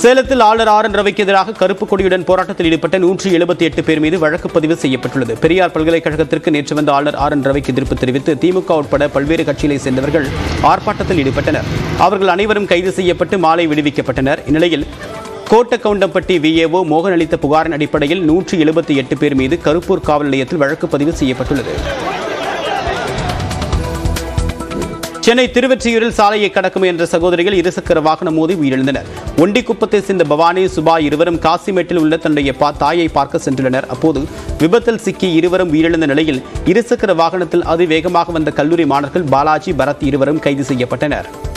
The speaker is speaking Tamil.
சேலத்தில் ஆளுநர் ஆர் என் ரவிக்கு எதிராக கருப்பு கொடியுடன் போராட்டத்தில் ஈடுபட்ட நூற்றி எழுபத்தி எட்டு பேர் மீது வழக்கு பதிவு செய்யப்பட்டுள்ளது பெரியார் பல்கலைக்கழகத்திற்கு நேற்று வந்த ஆளுநர் ஆர் என் ரவிக்கு எதிர்ப்பு தெரிவித்து திமுக உட்பட பல்வேறு கட்சிகளை சேர்ந்தவர்கள் ஆர்ப்பாட்டத்தில் ஈடுபட்டனர் அவர்கள் அனைவரும் கைது செய்யப்பட்டு மாலை விடுவிக்கப்பட்டனர் இந்நிலையில் கோட்டக்கவுண்டம்பட்டி விஏஓ மோகன் அளித்த புகாரின் அடிப்படையில் நூற்றி எழுபத்தி எட்டு பேர் மீது கருப்பூர் காவல் நிலையத்தில் வழக்கு பதிவு செய்யப்பட்டுள்ளது சென்னை திருவெற்றியூரில் சாலையை கடக்கும் என்ற சகோதரிகள் இருசக்கர வாகனம் மோதி உயிரிழந்தனர் ஒண்டிக்குப்பத்தை சேர்ந்த பவானி சுபா இருவரும் காசிமேட்டில் உள்ள தன்னுடைய பா தாயை பார்க்க சென்றுள்ளனர் அப்போது விபத்தில் சிக்கி இருவரும் உயிரிழந்த நிலையில் இருசக்கர வாகனத்தில் அதிவேகமாக வந்த கல்லூரி மாணவர்கள் பாலாஜி பரத் இருவரும் கைது செய்யப்பட்டனர்